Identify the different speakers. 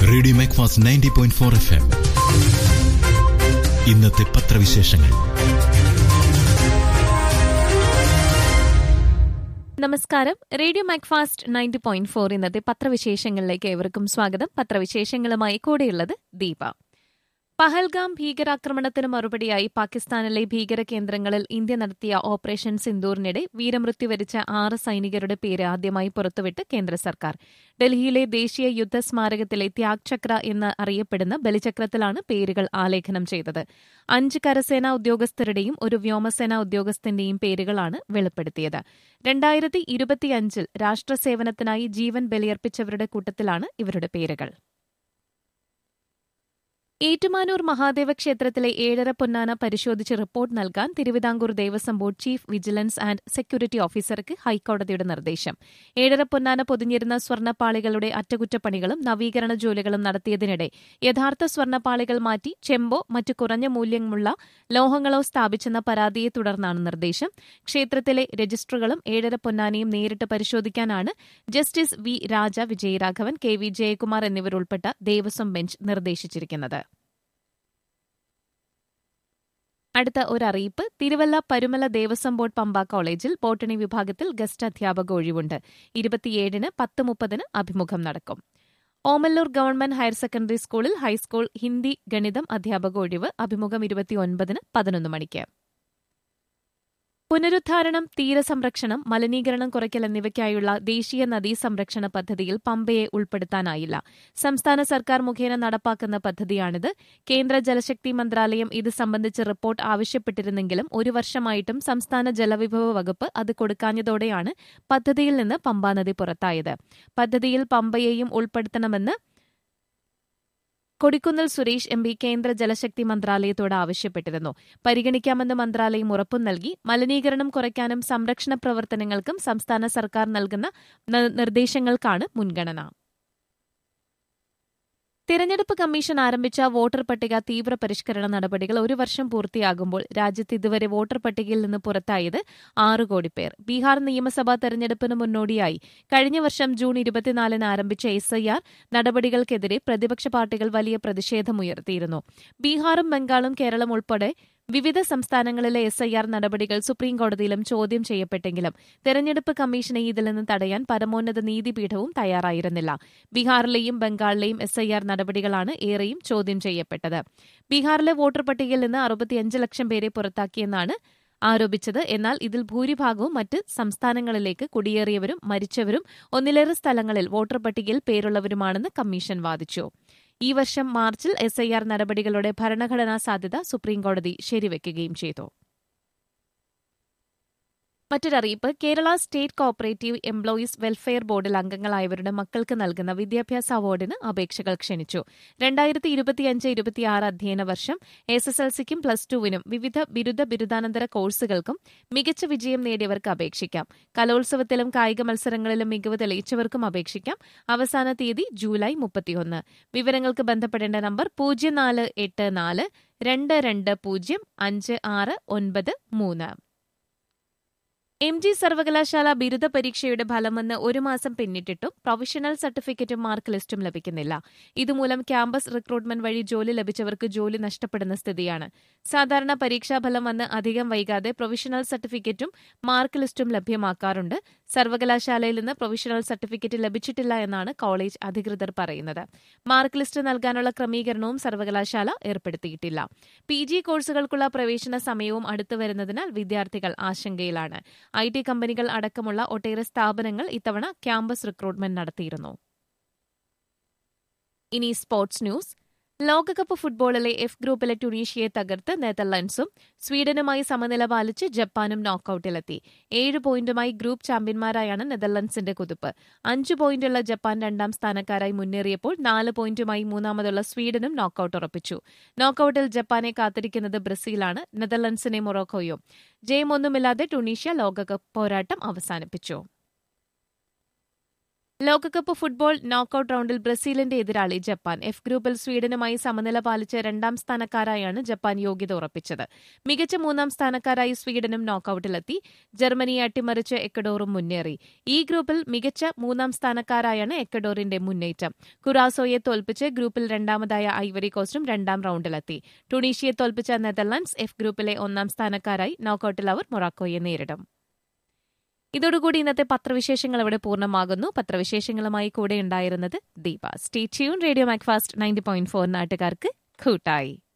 Speaker 1: radio Macfast ninety point four F M ഇന്നത്തെ പത്രവിശേഷങ്ങൾ
Speaker 2: നമസ്കാരം radio Macfast ninety point four ഇന്നത്തെ പത്രവിശേഷങ്ങളിലേക്ക് ഏവർക്കും സ്വാഗതം പത്രവിശേഷങ്ങളുമായി കൂടെയുള്ളത് ദീപ പഹൽഗാം ഭീകരാക്രമണത്തിന് മറുപടിയായി പാകിസ്ഥാനിലെ ഭീകര കേന്ദ്രങ്ങളിൽ ഇന്ത്യ നടത്തിയ ഓപ്പറേഷൻ സിന്ദൂറിനിടെ വീരമൃത്യു വരിച്ച ആറ് സൈനികരുടെ പേര് ആദ്യമായി പുറത്തുവിട്ട് കേന്ദ്ര സർക്കാർ ഡൽഹിയിലെ ദേശീയ യുദ്ധ സ്മാരകത്തിലെ ത്യാഗ് ചക്ര എന്ന് അറിയപ്പെടുന്ന ബലിചക്രത്തിലാണ് പേരുകൾ ആലേഖനം ചെയ്തത് അഞ്ച് കരസേനാ ഉദ്യോഗസ്ഥരുടെയും ഒരു വ്യോമസേനാ ഉദ്യോഗസ്ഥന്റെയും പേരുകളാണ് വെളിപ്പെടുത്തിയത് രണ്ടായിരത്തി ഇരുപത്തിയഞ്ചിൽ രാഷ്ട്രസേവനത്തിനായി ജീവൻ ബലിയർപ്പിച്ചവരുടെ കൂട്ടത്തിലാണ് ഇവരുടെ പേരുകൾ ഏറ്റുമാനൂർ മഹാദേവ ക്ഷേത്രത്തിലെ ഏഴര പൊന്നാന പരിശോധിച്ച് റിപ്പോർട്ട് നൽകാൻ Thiruvithamkoor Devaswom board chief vigilance and security ഓഫീസർക്ക് ഹൈക്കോടതിയുടെ നിർദ്ദേശം ഏഴര പൊന്നാന പൊതിഞ്ഞിരുന്ന സ്വർണ്ണപ്പാളികളുടെ അറ്റകുറ്റപ്പണികളും നവീകരണ ജോലികളും നടത്തിയതിനിടെ യഥാർത്ഥ സ്വർണ്ണപ്പാളികൾ മാറ്റി ചെമ്പോ മറ്റു കുറഞ്ഞ മൂല്യമുള്ള ലോഹങ്ങളോ സ്ഥാപിച്ചെന്ന പരാതിയെ തുടർന്നാണ് നിർദ്ദേശം ക്ഷേത്രത്തിലെ രജിസ്റ്ററുകളും ഏഴര പൊന്നാനയും നേരിട്ട് പരിശോധിക്കാനാണ് justice V Raja Vijayaraghavan K V Jayakumar എന്നിവരുൾപ്പെട്ട ദേവസ്വം ബെഞ്ച് നിർദ്ദേശിച്ചിരിക്കുന്നത് അടുത്ത ഒരറിയിപ്പ് തിരുവല്ല പരുമല ദേവസ്വം ബോർഡ് പമ്പ കോളേജിൽ ബോട്ടണി വിഭാഗത്തിൽ ഗസ്റ്റ് അധ്യാപക ഒഴിവുണ്ട് ഇരുപത്തിയേഴിന് പത്ത് മുപ്പതിന് അഭിമുഖം നടക്കും ഓമല്ലൂർ ഗവൺമെന്റ് ഹയർ സെക്കൻഡറി സ്കൂളിൽ ഹൈസ്കൂൾ ഹിന്ദി ഗണിതം അധ്യാപക ഒഴിവ് അഭിമുഖം ഇരുപത്തിയൊൻപതിന് പതിനൊന്ന് മണിക്ക് പുനരുദ്ധാരണം തീരസംരക്ഷണം മലിനീകരണം കുറയ്ക്കൽ എന്നിവയ്ക്കായുള്ള ദേശീയ നദീ സംരക്ഷണ പദ്ധതിയിൽ പമ്പയെ ഉൾപ്പെടുത്താനായില്ല സംസ്ഥാന സർക്കാർ മുഖേന നടപ്പാക്കുന്ന പദ്ധതിയാണിത് കേന്ദ്ര ജലശക്തി മന്ത്രാലയം ഇത് സംബന്ധിച്ച് റിപ്പോർട്ട് ആവശ്യപ്പെട്ടിരുന്നെങ്കിലും ഒരു വർഷമായിട്ടും സംസ്ഥാന ജലവിഭവ വകുപ്പ് അത് കൊടുക്കാഞ്ഞതോടെയാണ് പദ്ധതിയിൽ നിന്ന് പമ്പാനദി പുറത്തായത് പദ്ധതിയിൽ പമ്പയെയും ഉൾപ്പെടുത്തണമെന്ന് കൊടിക്കുന്നിൽ സുരേഷ് എം പി കേന്ദ്ര ജലശക്തി മന്ത്രാലയത്തോട് ആവശ്യപ്പെട്ടിരുന്നു പരിഗണിക്കാമെന്ന് മന്ത്രാലയം ഉറപ്പും നൽകി മലിനീകരണം കുറയ്ക്കാനും സംരക്ഷണ പ്രവർത്തനങ്ങൾക്കും സംസ്ഥാന സർക്കാർ നൽകുന്ന നിർദ്ദേശങ്ങൾക്കാണ് മുൻഗണന തിരഞ്ഞെടുപ്പ് കമ്മീഷൻ ആരംഭിച്ച വോട്ടർ പട്ടിക തീവ്ര പരിഷ്കരണ നടപടികൾ ഒരു വർഷം പൂർത്തിയാകുമ്പോൾ രാജ്യത്ത് ഇതുവരെ വോട്ടർ പട്ടികയിൽ നിന്ന് പുറത്തായത് ആറ് കോടി പേർ ബീഹാർ നിയമസഭാ തെരഞ്ഞെടുപ്പിന് മുന്നോടിയായി കഴിഞ്ഞ വർഷം ജൂൺ ഇരുപത്തിനാലിന് ആരംഭിച്ച എസ്ഐആർ നടപടികൾക്കെതിരെ പ്രതിപക്ഷ പാർട്ടികൾ വലിയ പ്രതിഷേധമുയർത്തിയിരുന്നു ബീഹാറും ബംഗാളും കേരളം ഉൾപ്പെടെ വിവിധ സംസ്ഥാനങ്ങളിലെ എസ്ഐആർ നടപടികൾ സുപ്രീംകോടതിയിലും ചോദ്യം ചെയ്യപ്പെട്ടെങ്കിലും തെരഞ്ഞെടുപ്പ് കമ്മീഷനെ ഇതിൽ നിന്ന് തടയാൻ പരമോന്നത നീതിപീഠവും തയ്യാറായിരുന്നില്ല ബീഹാറിലെയും ബംഗാളിലെയും എസ്ഐആർ നടപടികളാണ് ഏറെയും ചോദ്യം ചെയ്യപ്പെട്ടത് ബീഹാറിലെ വോട്ടർ പട്ടികയിൽ നിന്ന് അറുപത്തിയഞ്ച് ലക്ഷം പേരെ പുറത്താക്കിയെന്നാണ് ആരോപിച്ചത് എന്നാൽ ഇതിൽ ഭൂരിഭാഗവും മറ്റ് സംസ്ഥാനങ്ങളിലേക്ക് കുടിയേറിയവരും മരിച്ചവരും ഒന്നിലേറെ സ്ഥലങ്ങളിൽ വോട്ടർ പട്ടികയിൽ പേരുള്ളവരുമാണെന്ന് കമ്മീഷൻ വാദിച്ചു ഈ വർഷം മാർച്ചിൽ എസ്ഐആർ നടപടികളുടെ ഭരണഘടനാ സാധ്യത സുപ്രീംകോടതി ശരിവയ്ക്കുകയും ചെയ്തു മറ്റൊരറിയിപ്പ് Kerala state cooperative employees welfare ബോർഡിൽ അംഗങ്ങളായവരുടെ മക്കൾക്ക് നൽകുന്ന വിദ്യാഭ്യാസ അവാർഡിന് അപേക്ഷകൾ ക്ഷണിച്ചു രണ്ടായിരത്തി ഇരുപത്തിയഞ്ച് ഇരുപത്തിയാറ് അധ്യയന വർഷം എസ് എസ് എൽ സിക്കും പ്ലസ് ടുവിനും വിവിധ ബിരുദ ബിരുദാനന്തര കോഴ്സുകൾക്കും മികച്ച വിജയം നേടിയവർക്ക് അപേക്ഷിക്കാം കലോത്സവത്തിലും കായിക മത്സരങ്ങളിലും മികവ് തെളിയിച്ചവർക്കും അപേക്ഷിക്കാം അവസാന തീയതി ജൂലൈ മുപ്പത്തിയൊന്ന് വിവരങ്ങൾക്ക് ബന്ധപ്പെടേണ്ട നമ്പർ പൂജ്യം നാല് എട്ട് നാല് രണ്ട് രണ്ട് പൂജ്യം അഞ്ച് ആറ് ഒൻപത് മൂന്ന് എം ജി സർവകലാശാല ബിരുദ പരീക്ഷയുടെ ഫലം വന്ന് ഒരു മാസം പിന്നിട്ടിട്ടും പ്രൊഫഷണൽ സർട്ടിഫിക്കറ്റും മാർക്ക് ലിസ്റ്റും ലഭിക്കുന്നില്ല ഇതുമൂലം ക്യാമ്പസ് റിക്രൂട്ട്മെന്റ് വഴി ജോലി ലഭിച്ചവർക്ക് ജോലി നഷ്ടപ്പെടുന്ന സ്ഥിതിയാണ് സാധാരണ പരീക്ഷാഫലം വന്ന് അധികം വൈകാതെ പ്രൊഫഷണൽ സർട്ടിഫിക്കറ്റും മാർക്ക് ലിസ്റ്റും ലഭ്യമാക്കാറുണ്ട് സർവകലാശാലയിൽ നിന്ന് പ്രൊഫഷണൽ സർട്ടിഫിക്കറ്റ് ലഭിച്ചിട്ടില്ല എന്നാണ് കോളേജ് അധികൃതർ പറയുന്നത് മാർക്ക് ലിസ്റ്റ് നൽകാനുള്ള ക്രമീകരണവും സർവകലാശാല ഏർപ്പെടുത്തിയിട്ടില്ല പി ജി കോഴ്സുകൾക്കുള്ള പ്രവേശന സമയവും അടുത്തു വരുന്നതിനാൽ വിദ്യാർത്ഥികൾ ആശങ്കയിലാണ് ഐ ടി കമ്പനികൾ അടക്കമുള്ള ഒട്ടേറെ സ്ഥാപനങ്ങൾ ഇത്തവണ ക്യാമ്പസ് റിക്രൂട്ട്മെന്റ് നടത്തിയിരുന്നു ഇനി സ്പോർട്സ് ന്യൂസ് ലോകകപ്പ് ഫുട്ബോളിലെ എഫ് ഗ്രൂപ്പിലെ ടുണീഷ്യയെ തകർത്ത് നെതർലൻഡ്സും സ്വീഡനുമായി സമനില പാലിച്ച് ജപ്പാനും നോക്കൌട്ടിലെത്തി ഏഴ് പോയിന്റുമായി ഗ്രൂപ്പ് ചാമ്പ്യന്മാരായാണ് നെതർലൻഡ്സിന്റെ കുതിപ്പ് അഞ്ച് പോയിന്റുള്ള ജപ്പാൻ രണ്ടാം സ്ഥാനക്കാരായി മുന്നേറിയപ്പോൾ നാല് പോയിന്റുമായി മൂന്നാമതുള്ള സ്വീഡനും നോക്കൌട്ട് ഉറപ്പിച്ചു നോക്കൌട്ടിൽ ജപ്പാനെ കാത്തിരിക്കുന്നത് ബ്രസീലാണ് നെതർലൻഡ്സിനെ മൊറോക്കോയും ജയമൊന്നുമില്ലാതെ ടുണീഷ്യ ലോകകപ്പ് പോരാട്ടം അവസാനിപ്പിച്ചു ലോകകപ്പ് ഫുട്ബോൾ നോക്കൌട്ട് റൌണ്ടിൽ ബ്രസീലിന്റെ എതിരാളി ജപ്പാൻ എഫ് ഗ്രൂപ്പിൽ സ്വീഡനുമായി സമനില പാലിച്ച് രണ്ടാം സ്ഥാനക്കാരായാണ് ജപ്പാൻ യോഗ്യത ഉറപ്പിച്ചത് മികച്ച മൂന്നാം സ്ഥാനക്കാരായി സ്വീഡനും നോക്കൌട്ടിലെത്തി ജർമ്മനിയെ അട്ടിമറിച്ച് എക്കഡോറും മുന്നേറി ഈ ഗ്രൂപ്പിൽ മികച്ച മൂന്നാം സ്ഥാനക്കാരായാണ് എക്കഡോറിന്റെ മുന്നേറ്റം കുറാസോയെ തോൽപ്പിച്ച് ഗ്രൂപ്പിൽ രണ്ടാമതായ ഐവറി കോസ്റ്റും രണ്ടാം റൌണ്ടിലെത്തി ടുണീഷ്യയെ തോൽപ്പിച്ച നെതർലാൻഡ്സ് എഫ് ഗ്രൂപ്പിലെ ഒന്നാം സ്ഥാനക്കാരായി നോക്കൌട്ടിൽ അവർ മൊറാക്കോയെ നേരിടും ഇതോടുകൂടി ഇന്നത്തെ പത്രവിശേഷങ്ങൾ ഇവിടെ പൂർണ്ണമാകുന്നു പത്രവിശേഷങ്ങളുമായി കൂടെ ഉണ്ടായിരുന്നത് Deepa stay tune radio Macfast ninety point four നാട്ടുകാർക്ക് കൂട്ടായി